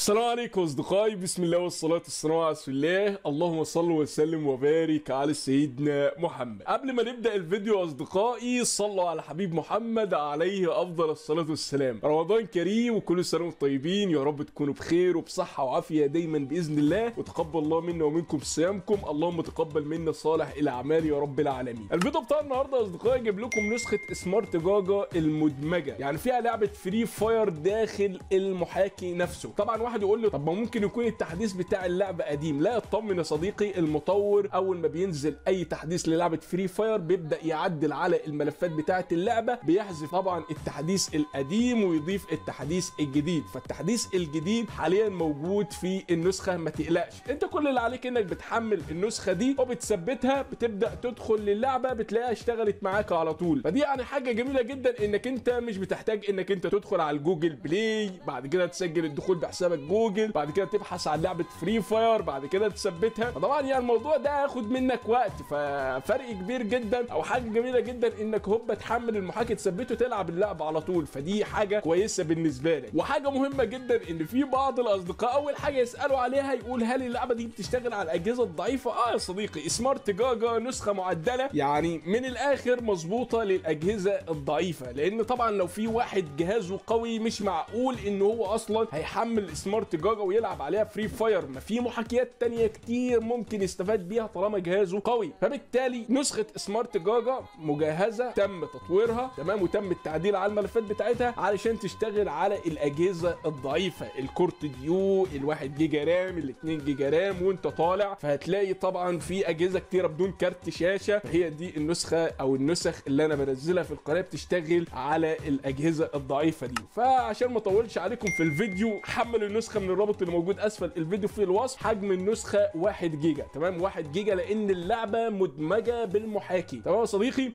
السلام عليكم اصدقائي بسم الله والصلاه والسلام على رسول الله اللهم صل وسلم وبارك على سيدنا محمد قبل ما نبدا الفيديو اصدقائي صلوا على حبيب محمد عليه افضل الصلاه والسلام رمضان كريم وكل سنه وانتم طيبين يا رب تكونوا بخير وبصحه وعافيه دايما باذن الله وتقبل الله منا ومنكم صيامكم اللهم تقبل منا صالح الاعمال يا رب العالمين الفيديو بتاع النهارده يا اصدقائي جايب لكم نسخه سمارت جاجا المدمجه يعني فيها لعبه فري فاير داخل المحاكي نفسه طبعا واحد يقول لي طب ما ممكن يكون التحديث بتاع اللعبه قديم لا اطمن يا صديقي المطور اول ما بينزل اي تحديث للعبه فري فاير بيبدا يعدل على الملفات بتاعه اللعبه بيحذف طبعا التحديث القديم ويضيف التحديث الجديد فالتحديث الجديد حاليا موجود في النسخه ما تقلقش انت كل اللي عليك انك بتحمل النسخه دي وبتثبتها بتبدا تدخل للعبه بتلاقيها اشتغلت معاك على طول فدي يعني حاجه جميله جدا انك انت مش بتحتاج انك انت تدخل على الجوجل بلاي بعد كده تسجل الدخول بحسابك جوجل بعد كده تبحث عن لعبه فري فاير بعد كده تثبتها فطبعا يعني الموضوع ده هياخد منك وقت ففرق كبير جدا او حاجه جميله جدا انك هوبا تحمل المحاكي تثبته تلعب اللعبه على طول فدي حاجه كويسه بالنسبه لك وحاجه مهمه جدا ان في بعض الاصدقاء اول حاجه يسالوا عليها يقول هل اللعبه دي بتشتغل على الاجهزه الضعيفه اه يا صديقي سمارت جاجا نسخه معدله يعني من الاخر مظبوطه للاجهزه الضعيفه لان طبعا لو في واحد جهازه قوي مش معقول ان هو اصلا هيحمل سمارت جاجا ويلعب عليها فري فاير ما في محاكيات تانية كتير ممكن يستفاد بيها طالما جهازه قوي فبالتالي نسخه سمارت جاجا مجهزه تم تطويرها تمام وتم التعديل على الملفات بتاعتها علشان تشتغل على الاجهزه الضعيفه الكورت ديو ال1 جيجا رام ال2 جيجا رام وانت طالع فهتلاقي طبعا في اجهزه كتيره بدون كارت شاشه هي دي النسخه او النسخ اللي انا بنزلها في القناه بتشتغل على الاجهزه الضعيفه دي فعشان ما اطولش عليكم في الفيديو حملوا النسخه من الرابط اللي موجود اسفل الفيديو في الوصف حجم النسخه 1 جيجا تمام 1 جيجا لان اللعبه مدمجه بالمحاكي تمام يا صديقي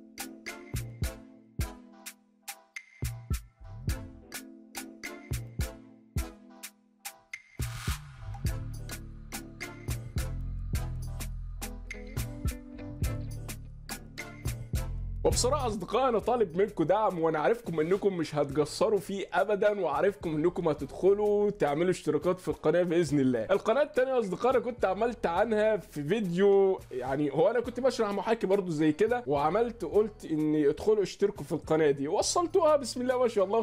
وبصراحه اصدقائي انا طالب منكم دعم وانا عارفكم انكم مش هتقصروا فيه ابدا وعارفكم انكم هتدخلوا تعملوا اشتراكات في القناه باذن الله القناه الثانيه يا اصدقائي انا كنت عملت عنها في فيديو يعني هو انا كنت بشرح محاكي برضو زي كده وعملت قلت ان ادخلوا اشتركوا في القناه دي وصلتوها بسم الله ما شاء الله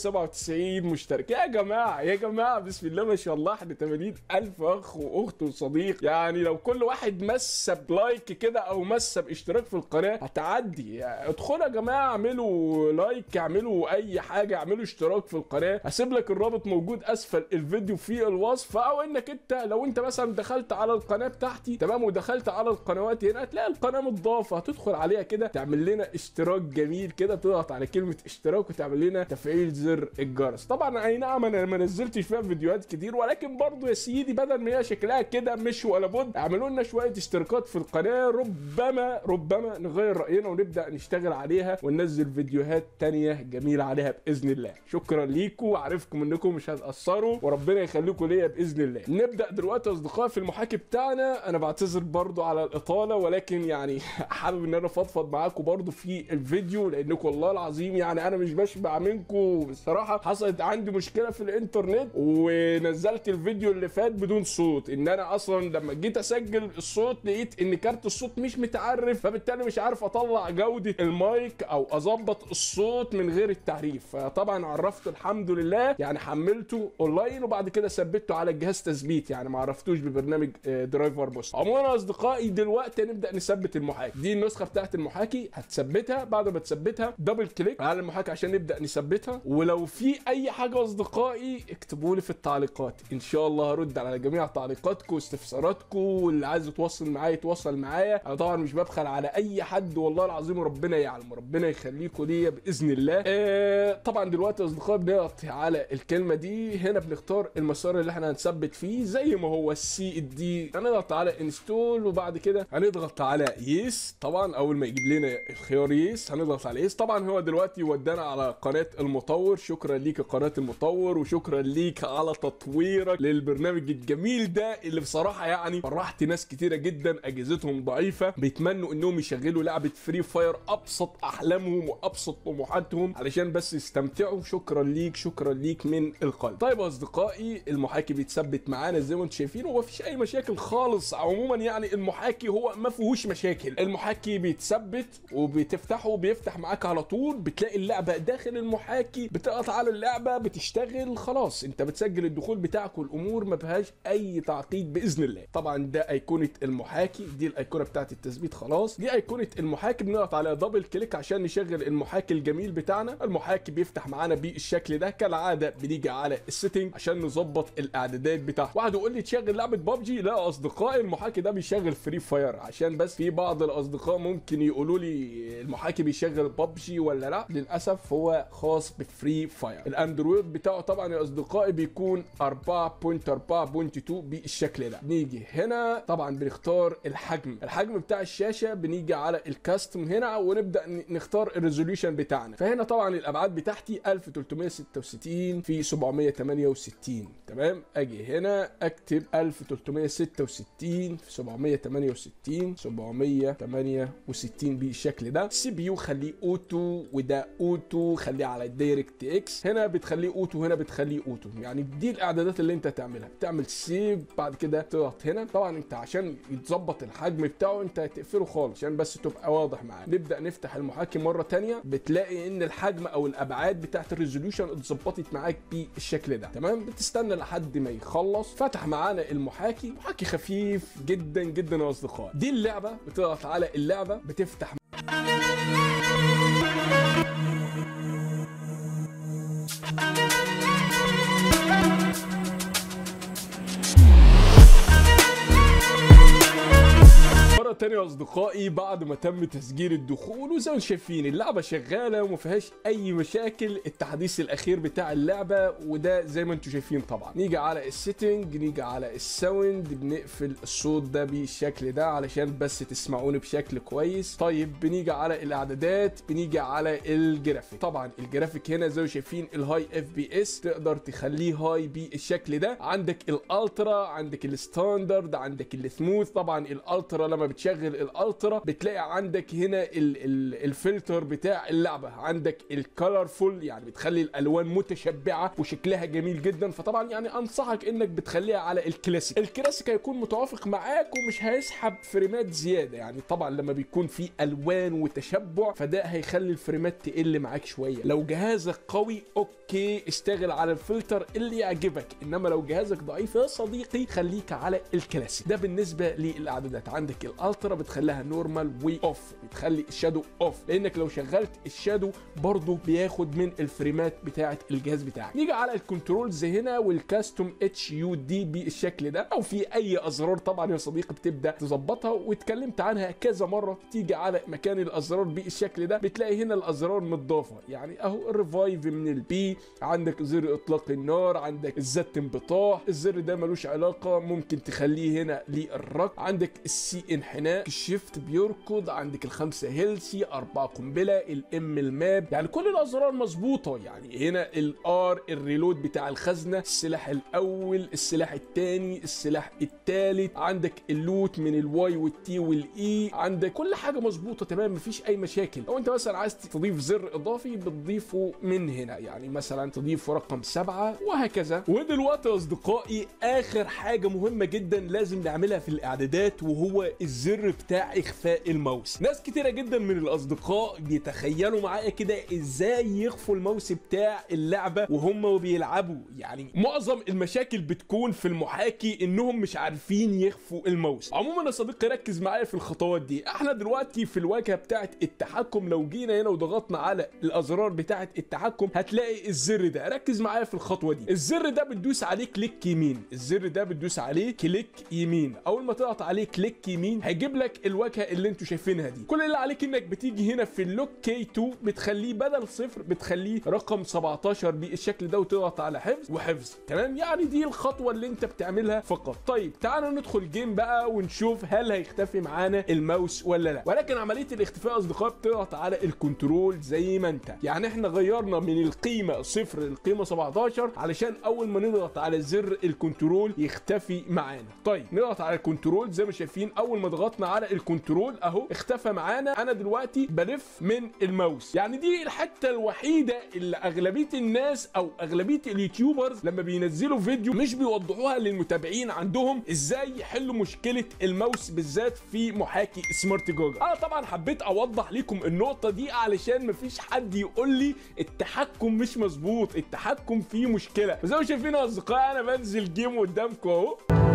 597 مشترك يا جماعه يا جماعه بسم الله ما شاء الله احنا 80 الف اخ واخت وصديق يعني لو كل واحد مس بلايك كده او مس باشتراك في القناه هتعدي ادخلوا يا جماعه اعملوا لايك اعملوا اي حاجه اعملوا اشتراك في القناه هسيب لك الرابط موجود اسفل الفيديو في الوصف او انك انت لو انت مثلا دخلت على القناه بتاعتي تمام ودخلت على القنوات هنا هتلاقي القناه متضافه هتدخل عليها كده تعمل لنا اشتراك جميل كده تضغط على كلمه اشتراك وتعمل لنا تفعيل زر الجرس طبعا اي نعم انا ما نزلتش فيها فيديوهات كتير ولكن برضو يا سيدي بدل ما هي شكلها كده مش ولا بد اعملوا لنا شويه اشتراكات في القناه ربما ربما نغير راينا ونبدا نشتغل عليها وننزل فيديوهات تانية جميلة عليها بإذن الله شكرا ليكم وعارفكم انكم مش هتأثروا وربنا يخليكم ليا بإذن الله نبدأ دلوقتي يا أصدقائي في المحاكي بتاعنا أنا بعتذر برضو على الإطالة ولكن يعني حابب إن أنا أفضفض معاكم برضو في الفيديو لأنكم والله العظيم يعني أنا مش بشبع منكم بصراحة حصلت عندي مشكلة في الإنترنت ونزلت الفيديو اللي فات بدون صوت إن أنا أصلا لما جيت أسجل الصوت لقيت إن كارت الصوت مش متعرف فبالتالي مش عارف أطلع جودة المايك او اظبط الصوت من غير التعريف فطبعا عرفت الحمد لله يعني حملته اونلاين وبعد كده ثبته على الجهاز تثبيت يعني ما عرفتوش ببرنامج درايفر بوست عموما يا اصدقائي دلوقتي هنبدا نثبت المحاكي دي النسخه بتاعت المحاكي هتثبتها بعد ما تثبتها دبل كليك على المحاكي عشان نبدا نثبتها ولو في اي حاجه يا اصدقائي اكتبوا لي في التعليقات ان شاء الله هرد على جميع تعليقاتكم واستفساراتكم واللي عايز يتواصل معايا يتواصل معايا انا طبعا مش ببخل على اي حد والله العظيم ربنا يعلم ربنا يخليكم ليا باذن الله آه طبعا دلوقتي يا اصدقائي بنضغط على الكلمه دي هنا بنختار المسار اللي احنا هنثبت فيه زي ما هو السي دي هنضغط على انستول وبعد كده هنضغط على يس طبعا اول ما يجيب لنا الخيار يس هنضغط على يس طبعا هو دلوقتي ودانا على قناه المطور شكرا ليك قناه المطور وشكرا ليك على تطويرك للبرنامج الجميل ده اللي بصراحه يعني فرحت ناس كتيره جدا اجهزتهم ضعيفه بيتمنوا انهم يشغلوا لعبه فري فاير ابسط احلامهم وابسط طموحاتهم علشان بس يستمتعوا شكرا ليك شكرا ليك من القلب طيب يا اصدقائي المحاكي بيتثبت معانا زي ما انتم شايفين ومفيش اي مشاكل خالص عموما يعني المحاكي هو ما فيهوش مشاكل المحاكي بيتثبت وبتفتحه بيفتح معاك على طول بتلاقي اللعبه داخل المحاكي بتضغط على اللعبه بتشتغل خلاص انت بتسجل الدخول بتاعك والامور ما فيهاش اي تعقيد باذن الله طبعا ده ايقونه المحاكي دي الايقونه بتاعت التثبيت خلاص دي ايقونه المحاكي بنضغط على دبل كليك عشان نشغل المحاكي الجميل بتاعنا المحاكي بيفتح معانا بالشكل ده كالعاده بنيجي على السيتنج عشان نظبط الاعدادات بتاعته واحد يقول لي تشغل لعبه ببجي لا يا اصدقائي المحاكي ده بيشغل فري فاير عشان بس في بعض الاصدقاء ممكن يقولوا لي المحاكي بيشغل ببجي ولا لا للاسف هو خاص بفري فاير الاندرويد بتاعه طبعا يا اصدقائي بيكون 4.4.2 بالشكل ده نيجي هنا طبعا بنختار الحجم الحجم بتاع الشاشه بنيجي على الكاستم هنا ونبدا ن- نختار الريزوليوشن بتاعنا فهنا طبعا الابعاد بتاعتي 1366 في 768 تمام اجي هنا اكتب 1366 في 768 768 بالشكل ده السي بي يو خليه اوتو وده اوتو خليه على الدايركت اكس هنا بتخليه اوتو هنا بتخليه اوتو يعني دي الاعدادات اللي انت تعملها بتعمل سيف بعد كده تضغط هنا طبعا انت عشان يتظبط الحجم بتاعه انت هتقفله خالص عشان بس تبقى واضح معاك نبدا نفتح المحاكي مره تانية بتلاقي ان الحجم او الابعاد بتاعت الريزوليوشن اتظبطت معاك بالشكل ده تمام بتستنى لحد ما يخلص فتح معانا المحاكي محاكي خفيف جدا جدا يا اصدقائي دي اللعبه بتضغط على اللعبه بتفتح مرة تانية يا أصدقائي بعد ما تم تسجيل الدخول وزي ما انتم شايفين اللعبة شغالة وما فيهاش أي مشاكل التحديث الأخير بتاع اللعبة وده زي ما انتم شايفين طبعا نيجي على السيتنج نيجي على الساوند بنقفل الصوت ده بالشكل ده علشان بس تسمعوني بشكل كويس طيب بنيجي على الإعدادات بنيجي على الجرافيك طبعا الجرافيك هنا زي ما شايفين الهاي اف بي اس تقدر تخليه هاي بالشكل ده عندك الالترا عندك الستاندرد عندك السموث طبعا الالترا لما بتشغل الالترا بتلاقي عندك هنا ال ال الفلتر بتاع اللعبه عندك الكالرفول يعني بتخلي الالوان متشبعه وشكلها جميل جدا فطبعا يعني انصحك انك بتخليها على الكلاسيك الكلاسيك هيكون متوافق معاك ومش هيسحب فريمات زياده يعني طبعا لما بيكون في الوان وتشبع فده هيخلي الفريمات تقل معاك شويه لو جهازك قوي اوكي اشتغل على الفلتر اللي يعجبك انما لو جهازك ضعيف يا صديقي خليك على الكلاسيك ده بالنسبه للاعدادات عندك الالترا بتخليها نورمال واوف بتخلي الشادو اوف لانك لو شغلت الشادو برضه بياخد من الفريمات بتاعه الجهاز بتاعك نيجي على الكنترولز هنا والكاستوم اتش يو دي بالشكل ده او في اي ازرار طبعا يا صديقي بتبدا تظبطها واتكلمت عنها كذا مره تيجي على مكان الازرار بالشكل ده بتلاقي هنا الازرار متضافه يعني اهو الريفايف من البي عندك زر اطلاق النار عندك الزت انبطاح الزر ده ملوش علاقه ممكن تخليه هنا للرك عندك السي انحناء الشيفت بيركض عندك الخمسه هيلسي اربعه قنبله الام الماب يعني كل الازرار مظبوطه يعني هنا الار الريلود بتاع الخزنه السلاح الاول السلاح الثاني السلاح الثالث عندك اللوت من الواي والتي والاي عندك كل حاجه مظبوطه تمام مفيش اي مشاكل لو انت مثلا عايز تضيف زر اضافي بتضيفه من هنا يعني مثلا تضيف رقم سبعة وهكذا ودلوقتي يا اصدقائي اخر حاجه مهمه جدا لازم نعملها في الاعدادات وهو الزر بتاع اخفاء الماوس ناس كتيره جدا من الاصدقاء بيتخيلوا معايا كده ازاي يخفوا الماوس بتاع اللعبه وهم بيلعبوا يعني معظم المشاكل بتكون في المحاكي انهم مش عارفين يخفوا الماوس عموما يا صديقي ركز معايا في الخطوات دي احنا دلوقتي في الواجهه بتاعه التحكم لو جينا هنا وضغطنا على الازرار بتاعه التحكم هتلاقي الزر ده ركز معايا في الخطوه دي الزر ده بتدوس عليه كليك يمين الزر ده بتدوس عليه كليك يمين اول ما تضغط عليه كليك يمين هيجيب لك الواجهه اللي انتوا شايفينها دي كل اللي عليك انك بتيجي هنا في اللوك كي 2 بتخليه بدل صفر بتخليه رقم 17 بالشكل ده وتضغط على حفظ وحفظ تمام يعني دي الخطوه اللي انت بتعملها فقط طيب تعالوا ندخل جيم بقى ونشوف هل هيختفي معانا الماوس ولا لا ولكن عمليه الاختفاء اصدقائي بتضغط على الكنترول زي ما انت يعني احنا غيرنا من القيمه صفر للقيمه 17 علشان اول ما نضغط على زر الكنترول يختفي معانا طيب نضغط على الكنترول زي ما شايفين اول ما ضغطنا ضغطنا على الكنترول اهو اختفى معانا انا دلوقتي بلف من الماوس يعني دي الحته الوحيده اللي اغلبيه الناس او اغلبيه اليوتيوبرز لما بينزلوا فيديو مش بيوضحوها للمتابعين عندهم ازاي يحلوا مشكله الماوس بالذات في محاكي سمارت جوجل انا طبعا حبيت اوضح لكم النقطه دي علشان مفيش حد يقول لي التحكم مش مظبوط التحكم فيه مشكله فزي ما شايفين يا اصدقائي انا بنزل جيم قدامكم اهو